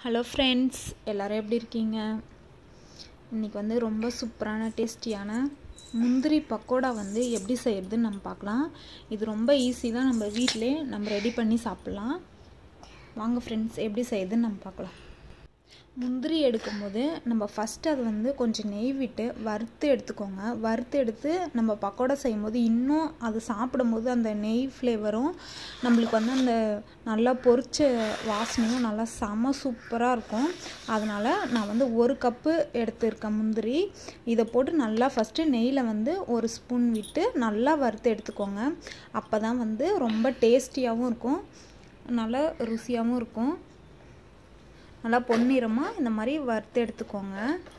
hello friends எல்லோரும் எப்படி இருக்கீங்க இன்றைக்கி வந்து ரொம்ப சூப்பரான டேஸ்டியான முந்திரி பக்கோடா வந்து எப்படி செய்கிறதுன்னு நம்ம பார்க்கலாம் இது ரொம்ப ஈஸி தான் நம்ம வீட்டிலே நம்ம ரெடி பண்ணி சாப்பிட்லாம் வாங்க ஃப்ரெண்ட்ஸ் எப்படி செய்யுதுன்னு நம்ம பார்க்கலாம் முந்திரி எடுக்கும்போது நம்ம ஃபஸ்ட்டு அது வந்து கொஞ்சம் நெய் விட்டு வறுத்து எடுத்துக்கோங்க வறுத்து எடுத்து நம்ம பக்கோடா செய்யும்போது இன்னும் அது சாப்பிடும்போது அந்த நெய் ஃப்ளேவரும் நம்மளுக்கு வந்து அந்த நல்லா பொரிச்ச வாசனையும் நல்லா செம சூப்பராக இருக்கும் அதனால் நான் வந்து ஒரு கப்பு எடுத்துருக்கேன் முந்திரி இதை போட்டு நல்லா ஃபஸ்ட்டு நெய்யில் வந்து ஒரு ஸ்பூன் விட்டு நல்லா வறுத்து எடுத்துக்கோங்க அப்போ தான் வந்து ரொம்ப டேஸ்டியாகவும் இருக்கும் நல்லா ருசியாகவும் இருக்கும் நல்லா பொன்னிறமாக இந்த மாதிரி வறுத்து எடுத்துக்கோங்க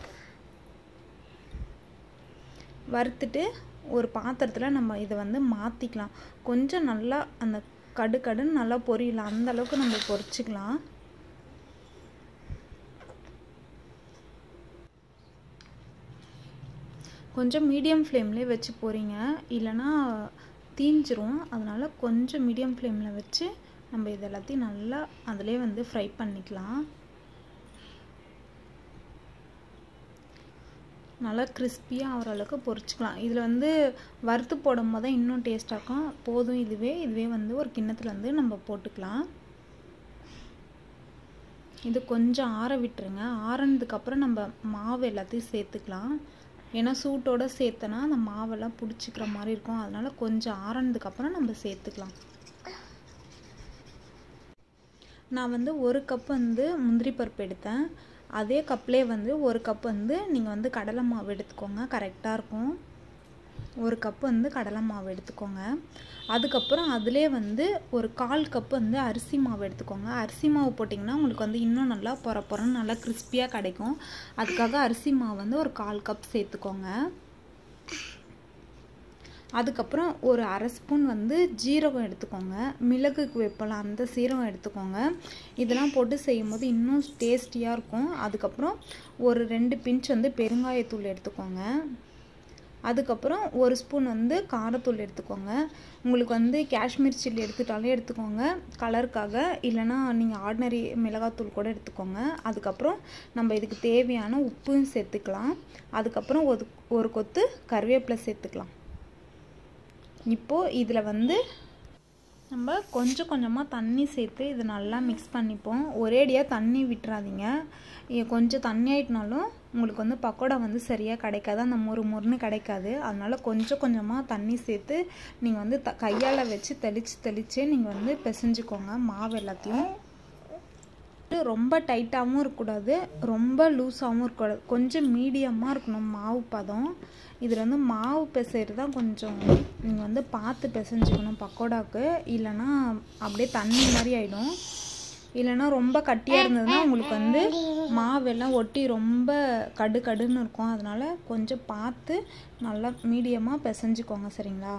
வறுத்துட்டு ஒரு பாத்திரத்தில் நம்ம இதை வந்து மாற்றிக்கலாம் கொஞ்சம் நல்லா அந்த கடு கடுன்னு நல்லா பொரியலாம் அந்த அளவுக்கு நம்ம பொரிச்சிக்கலாம் கொஞ்சம் மீடியம் ஃப்ளேம்லேயே வச்சு போகிறீங்க இல்லைன்னா தீஞ்சிரும் அதனால் கொஞ்சம் மீடியம் ஃப்ளேமில் வச்சு நம்ம இது எல்லாத்தையும் நல்லா அதிலே வந்து ஃப்ரை பண்ணிக்கலாம் நல்லா கிறிஸ்பியாக ஆகிற அளவுக்கு பொரிச்சிக்கலாம் இதில் வந்து வறுத்து போடும் போது தான் இன்னும் டேஸ்ட்டாக இருக்கும் போதும் இதுவே இதுவே வந்து ஒரு கிண்ணத்தில் வந்து நம்ம போட்டுக்கலாம் இது கொஞ்சம் ஆற விட்டுருங்க ஆறினதுக்கப்புறம் நம்ம மாவு எல்லாத்தையும் சேர்த்துக்கலாம் ஏன்னா சூட்டோடு சேர்த்தனா அந்த மாவெல்லாம் பிடிச்சிக்கிற மாதிரி இருக்கும் அதனால் கொஞ்சம் ஆறினதுக்கப்புறம் நம்ம சேர்த்துக்கலாம் நான் வந்து ஒரு கப் வந்து முந்திரி பருப்பு எடுத்தேன் அதே கப்லேயே வந்து ஒரு கப் வந்து நீங்கள் வந்து கடலை மாவு எடுத்துக்கோங்க கரெக்டாக இருக்கும் ஒரு கப் வந்து கடலை மாவு எடுத்துக்கோங்க அதுக்கப்புறம் அதிலே வந்து ஒரு கால் கப் வந்து அரிசி மாவு எடுத்துக்கோங்க அரிசி மாவு போட்டிங்கன்னா உங்களுக்கு வந்து இன்னும் நல்லா பொற பொறன்னு நல்லா கிறிஸ்பியாக கிடைக்கும் அதுக்காக அரிசி மாவு வந்து ஒரு கால் கப் சேர்த்துக்கோங்க அதுக்கப்புறம் ஒரு அரை ஸ்பூன் வந்து ஜீரகம் எடுத்துக்கோங்க மிளகுக்கு வைப்பலாம் அந்த சீரகம் எடுத்துக்கோங்க இதெல்லாம் போட்டு செய்யும்போது இன்னும் டேஸ்டியாக இருக்கும் அதுக்கப்புறம் ஒரு ரெண்டு பிஞ்ச் வந்து பெருங்காயத்தூள் எடுத்துக்கோங்க அதுக்கப்புறம் ஒரு ஸ்பூன் வந்து காரத்தூள் எடுத்துக்கோங்க உங்களுக்கு வந்து காஷ்மீர் சில்லி எடுத்துட்டாலே எடுத்துக்கோங்க கலருக்காக இல்லைனா நீங்கள் ஆர்டினரி மிளகாத்தூள் கூட எடுத்துக்கோங்க அதுக்கப்புறம் நம்ம இதுக்கு தேவையான உப்பும் சேர்த்துக்கலாம் அதுக்கப்புறம் ஒரு ஒரு கொத்து கருவேப்பிலை சேர்த்துக்கலாம் இப்போது இதில் வந்து நம்ம கொஞ்சம் கொஞ்சமாக தண்ணி சேர்த்து இது நல்லா மிக்ஸ் பண்ணிப்போம் ஒரேடியாக தண்ணி விட்டுறாதீங்க கொஞ்சம் தண்ணி ஆகிட்டனாலும் உங்களுக்கு வந்து பக்கோடா வந்து சரியாக கிடைக்காது அந்த மொறு மொறுன்னு கிடைக்காது அதனால் கொஞ்சம் கொஞ்சமாக தண்ணி சேர்த்து நீங்கள் வந்து த கையால் வச்சு தெளித்து தெளித்து நீங்கள் வந்து பிசைஞ்சுக்கோங்க மாவு எல்லாத்தையும் ரொம்ப டைட்டாகவும் இருக்கக்கூடாது ரொம்ப லூஸாகவும் இருக்கக்கூடாது கொஞ்சம் மீடியமாக இருக்கணும் மாவு பதம் இதில் வந்து மாவு பிசைறது தான் கொஞ்சம் நீங்கள் வந்து பார்த்து பிசைஞ்சுக்கணும் பக்கோடாவுக்கு இல்லைன்னா அப்படியே தண்ணி மாதிரி ஆகிடும் இல்லைன்னா ரொம்ப கட்டியாக இருந்ததுன்னா உங்களுக்கு வந்து மாவெல்லாம் ஒட்டி ரொம்ப கடு கடுன்னு இருக்கும் அதனால் கொஞ்சம் பார்த்து நல்லா மீடியமாக பிசைஞ்சுக்கோங்க சரிங்களா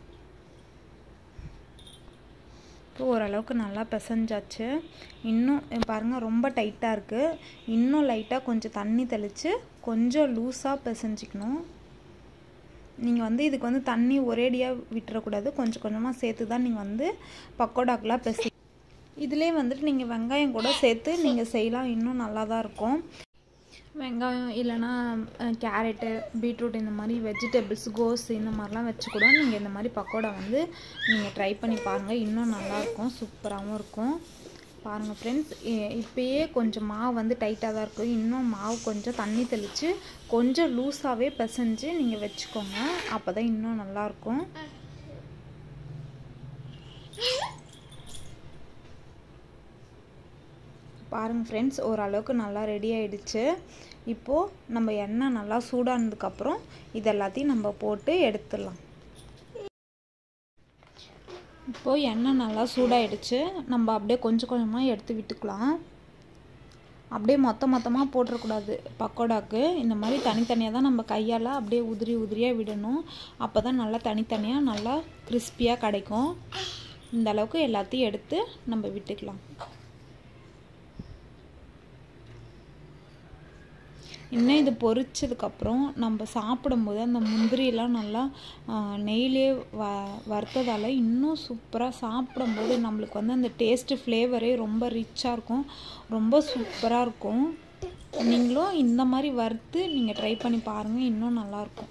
இப்போ ஓரளவுக்கு நல்லா பிசைஞ்சாச்சு இன்னும் பாருங்கள் ரொம்ப டைட்டாக இருக்குது இன்னும் லைட்டாக கொஞ்சம் தண்ணி தெளித்து கொஞ்சம் லூஸாக பிசைஞ்சிக்கணும் நீங்கள் வந்து இதுக்கு வந்து தண்ணி ஒரேடியாக விட்டுறக்கூடாது கொஞ்சம் கொஞ்சமாக சேர்த்து தான் நீங்கள் வந்து பக்கோடாக்கெலாம் பிசை இதிலே வந்துட்டு நீங்கள் வெங்காயம் கூட சேர்த்து நீங்கள் செய்யலாம் இன்னும் நல்லா தான் இருக்கும் வெங்காயம் இல்லைனா கேரட்டு பீட்ரூட் இந்த மாதிரி வெஜிடபிள்ஸ் கோஸ் இந்த மாதிரிலாம் வச்சு கூட நீங்கள் இந்த மாதிரி பக்கோடா வந்து நீங்கள் ட்ரை பண்ணி பாருங்கள் இன்னும் நல்லாயிருக்கும் சூப்பராகவும் இருக்கும் பாருங்கள் ஃப்ரெண்ட்ஸ் இப்போயே கொஞ்சம் மாவு வந்து டைட்டாக தான் இருக்கும் இன்னும் மாவு கொஞ்சம் தண்ணி தெளித்து கொஞ்சம் லூஸாகவே பிசைஞ்சு நீங்கள் வச்சுக்கோங்க அப்போ தான் இன்னும் நல்லாயிருக்கும் பாருங்கள் ஃப்ரெண்ட்ஸ் ஓரளவுக்கு நல்லா ரெடி ஆகிடுச்சு இப்போது நம்ம எண்ணெய் நல்லா சூடானதுக்கப்புறம் இது எல்லாத்தையும் நம்ம போட்டு எடுத்துடலாம் இப்போது எண்ணெய் நல்லா சூடாயிடுச்சு நம்ம அப்படியே கொஞ்சம் கொஞ்சமாக எடுத்து விட்டுக்கலாம் அப்படியே மொத்த மொத்தமாக போட்டுறக்கூடாது பக்கோடாக்கு இந்த மாதிரி தனித்தனியாக தான் நம்ம கையால் அப்படியே உதிரி உதிரியாக விடணும் அப்போ தான் நல்லா தனித்தனியாக நல்லா கிறிஸ்பியாக கிடைக்கும் இந்த அளவுக்கு எல்லாத்தையும் எடுத்து நம்ம விட்டுக்கலாம் இன்னும் இது பொரிச்சதுக்கப்புறம் நம்ம சாப்பிடும்போது அந்த முந்திரியெல்லாம் நல்லா நெய்லே வ வறுத்ததால் இன்னும் சூப்பராக சாப்பிடும்போது நம்மளுக்கு வந்து அந்த டேஸ்ட்டு ஃப்ளேவரே ரொம்ப ரிச்சாக இருக்கும் ரொம்ப சூப்பராக இருக்கும் நீங்களும் இந்த மாதிரி வறுத்து நீங்கள் ட்ரை பண்ணி பாருங்கள் இன்னும் நல்லாயிருக்கும்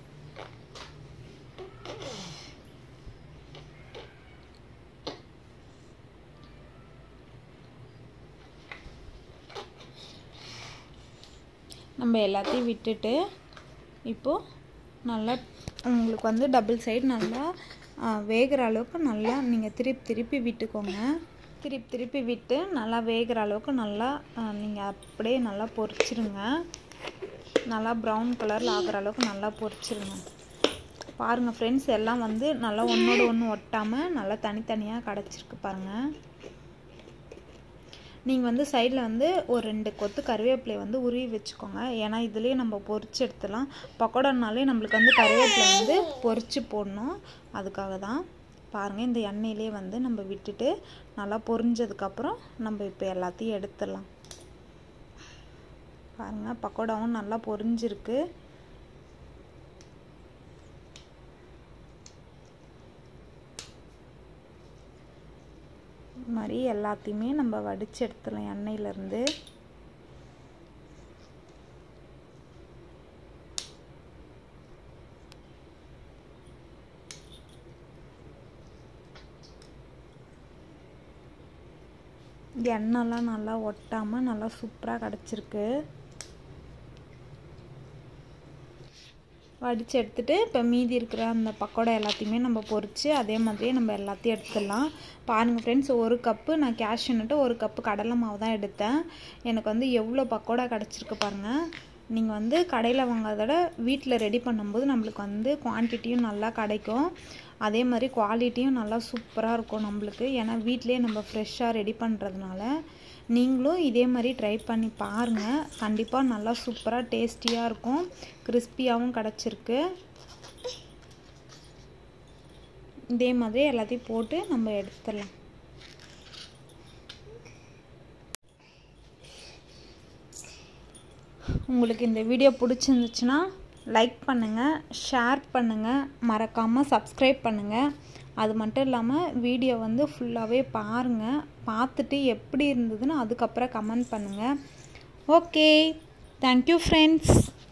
நம்ம எல்லாத்தையும் விட்டுட்டு இப்போது நல்லா உங்களுக்கு வந்து டபுள் சைடு நல்லா வேகிற அளவுக்கு நல்லா நீங்கள் திருப்பி திருப்பி விட்டுக்கோங்க திருப்பி திருப்பி விட்டு நல்லா வேகிற அளவுக்கு நல்லா நீங்கள் அப்படியே நல்லா பொரிச்சிருங்க நல்லா ப்ரௌன் கலரில் ஆகிற அளவுக்கு நல்லா பொரிச்சிருங்க பாருங்கள் ஃப்ரெண்ட்ஸ் எல்லாம் வந்து நல்லா ஒன்றோட ஒன்று ஒட்டாமல் நல்லா தனித்தனியாக கிடச்சிருக்கு பாருங்கள் நீங்கள் வந்து சைடில் வந்து ஒரு ரெண்டு கொத்து கருவேப்பிலை வந்து உருவி வச்சுக்கோங்க ஏன்னா இதுலேயே நம்ம பொரிச்சு எடுத்துடலாம் பக்கோடானாலே நம்மளுக்கு வந்து கருவேப்பிலை வந்து பொரிச்சு போடணும் அதுக்காக தான் பாருங்கள் இந்த எண்ணெயிலே வந்து நம்ம விட்டுட்டு நல்லா பொரிஞ்சதுக்கப்புறம் நம்ம இப்போ எல்லாத்தையும் எடுத்துடலாம் பாருங்கள் பக்கோடாவும் நல்லா பொரிஞ்சிருக்கு இது மாதிரி எல்லாத்தையுமே நம்ம வடித்து எடுத்துடலாம் எண்ணெயிலேருந்து எண்ணெய்லாம் நல்லா ஒட்டாமல் நல்லா சூப்பராக கிடச்சிருக்கு வடித்து எடுத்துகிட்டு இப்போ மீதி இருக்கிற அந்த பக்கோடா எல்லாத்தையுமே நம்ம பொரித்து அதே மாதிரியே நம்ம எல்லாத்தையும் எடுத்துடலாம் பாருங்கள் ஃப்ரெண்ட்ஸ் ஒரு கப்பு நான் கேஷ்யூன்ட்டு ஒரு கப்பு கடலை மாவு தான் எடுத்தேன் எனக்கு வந்து எவ்வளோ பக்கோடா கிடச்சிருக்கு பாருங்கள் நீங்கள் வந்து கடையில் வாங்கிறத வீட்டில் ரெடி பண்ணும்போது நம்மளுக்கு வந்து குவான்டிட்டியும் நல்லா கிடைக்கும் அதே மாதிரி குவாலிட்டியும் நல்லா சூப்பராக இருக்கும் நம்மளுக்கு ஏன்னா வீட்டிலே நம்ம ஃப்ரெஷ்ஷாக ரெடி பண்ணுறதுனால நீங்களும் இதே மாதிரி ட்ரை பண்ணி பாருங்கள் கண்டிப்பாக நல்லா சூப்பராக டேஸ்டியாக இருக்கும் கிறிஸ்பியாகவும் கிடச்சிருக்கு இதே மாதிரி எல்லாத்தையும் போட்டு நம்ம எடுத்துடலாம் உங்களுக்கு இந்த வீடியோ பிடிச்சிருந்துச்சுன்னா லைக் பண்ணுங்கள் ஷேர் பண்ணுங்கள் மறக்காமல் சப்ஸ்கிரைப் பண்ணுங்கள் அது மட்டும் இல்லாமல் வீடியோ வந்து ஃபுல்லாகவே பாருங்கள் பார்த்துட்டு எப்படி இருந்ததுன்னு அதுக்கப்புறம் கமெண்ட் பண்ணுங்கள் ஓகே தேங்க்யூ ஃப்ரெண்ட்ஸ்